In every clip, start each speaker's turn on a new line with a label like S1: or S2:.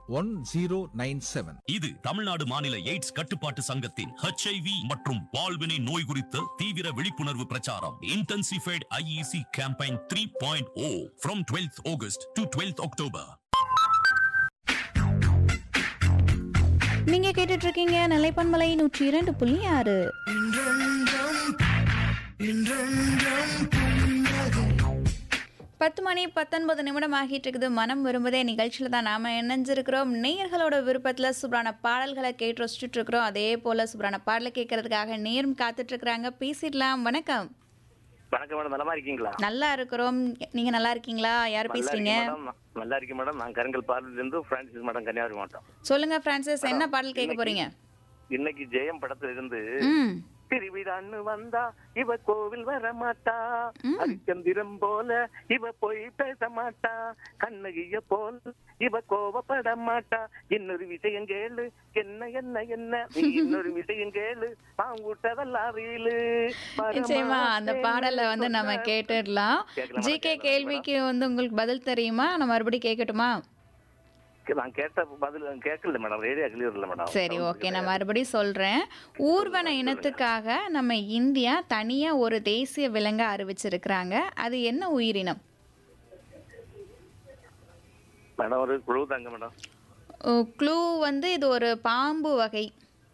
S1: one zero nine seven
S2: இது தமிழ்நாடு மாநில AIDS கட்டுப்பாட்டு சங்கத்தின் HIV மற்றும் வாழ்வினை நோய் குறித்த தீவிர விழிப்புணர்வு பிரச்சாரம் intensified IEC campaign three point O from twelfth August to twelfth October
S3: நீங்க கேட்டுட்டு இருக்கீங்க நிலைப்பன்மலை நூற்றி இரண்டு புள்ளி ஆறு பத்து மணி பத்தொன்பது நிமிடம் ஆகிட்டு இருக்குது மனம் விரும்புதே நிகழ்ச்சியில் தான் நாம இணைஞ்சிருக்கிறோம் நேயர்களோட விருப்பத்தில் சூப்பரான பாடல்களை கேட்டு ரசிச்சுட்டு இருக்கிறோம் அதே போல சூப்பரான பாடலை கேட்கறதுக்காக நேரும் காத்துட்டு இருக்கிறாங்க பேசிடலாம் வணக்கம்
S4: வணக்கம் மேடம் நலமா இருக்கீங்களா
S3: நல்லா இருக்கிறோம் நீங்க நல்லா இருக்கீங்களா யார்
S4: நல்லா
S3: பேசுறீங்க
S4: இருக்கேன் மேடம் நல்லா இருக்கேன் மேடம் நான் கருங்கல் பார்லில இருந்து பிரான்சிஸ் மேடம் கன்னியாகுமரி மாவட்டம்
S3: சொல்லுங்க பிரான்சிஸ் என்ன பாடல் கேட்க போறீங்க
S4: இன்னைக்கு ஜெயம் படத்துல இருந்து
S3: ம்
S4: திருவிழான்னு வந்தா இவ கோவில் வர மாட்டா ஹரிச்சந்திரம் போல இவ போய் பேச மாட்டா கண்ணகிய போல இவ கோவப்பட மாட்டா இன்னொரு விஷயம் கேளு என்ன என்ன என்ன நீ இன்னொரு விஷயம் கேளு பாங்கூட்டதெல்லாம் ரீலு
S3: நிச்சயமா அந்த பாடலை வந்து நம்ம கேட்டுடலாம்
S4: கேட்கலாம்
S3: ஜிகே
S4: மேடம்,
S3: கேள்விக்கு வந்து உங்களுக்கு பதில் தெரியுமா நான் மறுபடியும் கேட்கட்டுமா
S4: நான் கேட்ட பதில் கேட்கல மேடம் ரேடியோ கிளியர் இல்ல மேடம்
S3: சரி ஓகே நான் மறுபடியும் சொல்றேன் ஊர்வன இனத்துக்காக நம்ம இந்தியா தனியா ஒரு தேசிய விலங்கை அறிவிச்சிருக்கிறாங்க அது என்ன உயிரினம்
S4: மேடம் ஒரு குழு தாங்க மேடம்
S3: க்ளூ வந்து இது ஒரு பாம்பு வகை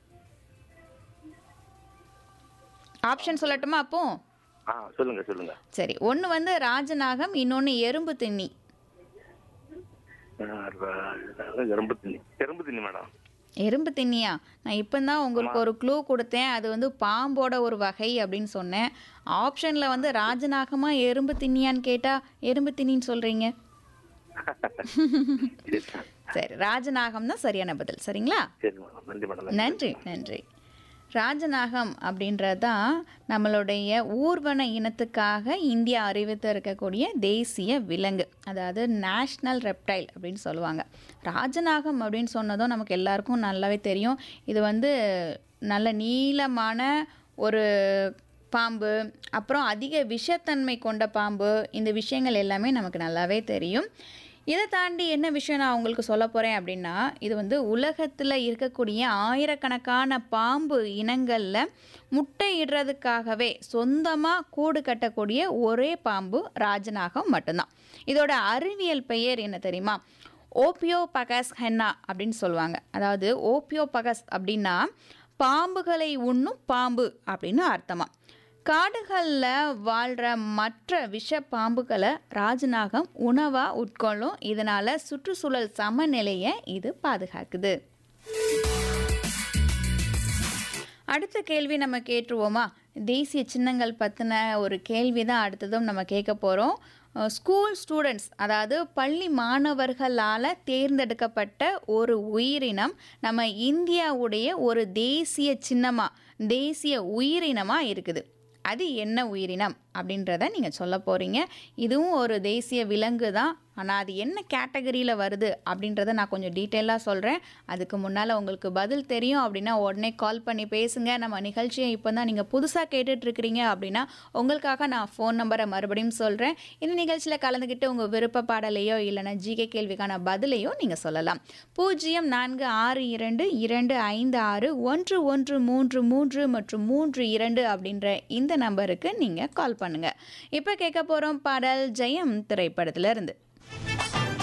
S3: ஆப்ஷன் சொல்லட்டுமா அப்போ
S4: ஆ சொல்லுங்க சொல்லுங்க
S3: சரி ஒன்று வந்து ராஜநாகம் இன்னொன்று எறும்பு திண்ணி
S4: ஆ, ர- எறும்பு திண்ணி எறும்பு திண்ணி மேடம்
S3: எறும்பு திண்ணியா நான் இப்போ தான் உங்களுக்கு ஒரு க்ளூ கொடுத்தேன் அது வந்து பாம்போட ஒரு வகை அப்படின்னு சொன்னேன் ஆப்ஷனில் வந்து ராஜநாகமா எறும்பு திண்ணியான்னு கேட்டால் எறும்பு திண்ணின்னு சொல்கிறீங்க
S4: சரி
S3: சரி ராஜநாகம் தான் சரியான பதில் சரிங்களா
S4: சரி மேடம் நன்றி மேடம்
S3: நன்றி நன்றி ராஜநாகம் அப்படின்றது தான் நம்மளுடைய ஊர்வன இனத்துக்காக இந்தியா அறிவித்து இருக்கக்கூடிய தேசிய விலங்கு அதாவது நேஷ்னல் ரெப்டைல் அப்படின்னு சொல்லுவாங்க ராஜநாகம் அப்படின்னு சொன்னதும் நமக்கு எல்லாருக்கும் நல்லாவே தெரியும் இது வந்து நல்ல நீளமான ஒரு பாம்பு அப்புறம் அதிக விஷத்தன்மை கொண்ட பாம்பு இந்த விஷயங்கள் எல்லாமே நமக்கு நல்லாவே தெரியும் இதை தாண்டி என்ன விஷயம் நான் உங்களுக்கு சொல்ல போகிறேன் அப்படின்னா இது வந்து உலகத்தில் இருக்கக்கூடிய ஆயிரக்கணக்கான பாம்பு இனங்களில் முட்டையிடுறதுக்காகவே சொந்தமாக கூடு கட்டக்கூடிய ஒரே பாம்பு ராஜநாகம் மட்டும்தான் இதோட அறிவியல் பெயர் என்ன தெரியுமா ஓபியோ பகஸ் ஹென்னா அப்படின்னு சொல்லுவாங்க அதாவது ஓபியோ பகஸ் அப்படின்னா பாம்புகளை உண்ணும் பாம்பு அப்படின்னு அர்த்தமா காடுகளில் வாழ்கிற மற்ற விஷ பாம்புகளை ராஜநாகம் உணவாக உட்கொள்ளும் இதனால் சுற்றுச்சூழல் சமநிலையை இது பாதுகாக்குது அடுத்த கேள்வி நம்ம கேட்டுருவோமா தேசிய சின்னங்கள் பற்றின ஒரு கேள்வி தான் அடுத்ததும் நம்ம கேட்க போகிறோம் ஸ்கூல் ஸ்டூடெண்ட்ஸ் அதாவது பள்ளி மாணவர்களால் தேர்ந்தெடுக்கப்பட்ட ஒரு உயிரினம் நம்ம இந்தியாவுடைய ஒரு தேசிய சின்னமாக தேசிய உயிரினமாக இருக்குது அது என்ன உயிரினம் அப்படின்றத நீங்கள் சொல்ல போகிறீங்க இதுவும் ஒரு தேசிய விலங்கு தான் ஆனால் அது என்ன கேட்டகரியில் வருது அப்படின்றத நான் கொஞ்சம் டீட்டெயிலாக சொல்கிறேன் அதுக்கு முன்னால் உங்களுக்கு பதில் தெரியும் அப்படின்னா உடனே கால் பண்ணி பேசுங்க நம்ம நிகழ்ச்சியை இப்போ தான் நீங்கள் புதுசாக கேட்டுட்ருக்கிறீங்க அப்படின்னா உங்களுக்காக நான் ஃபோன் நம்பரை மறுபடியும் சொல்கிறேன் இந்த நிகழ்ச்சியில் கலந்துக்கிட்டு உங்கள் விருப்ப பாடலையோ இல்லைன்னா ஜிகே கேள்விக்கான பதிலையோ நீங்கள் சொல்லலாம் பூஜ்ஜியம் நான்கு ஆறு இரண்டு இரண்டு ஐந்து ஆறு ஒன்று ஒன்று மூன்று மூன்று மற்றும் மூன்று இரண்டு அப்படின்ற இந்த நம்பருக்கு நீங்கள் கால் பண்ணுங்கள் இப்போ கேட்க போகிறோம் பாடல் ஜெயம் திரைப்படத்துல இருந்து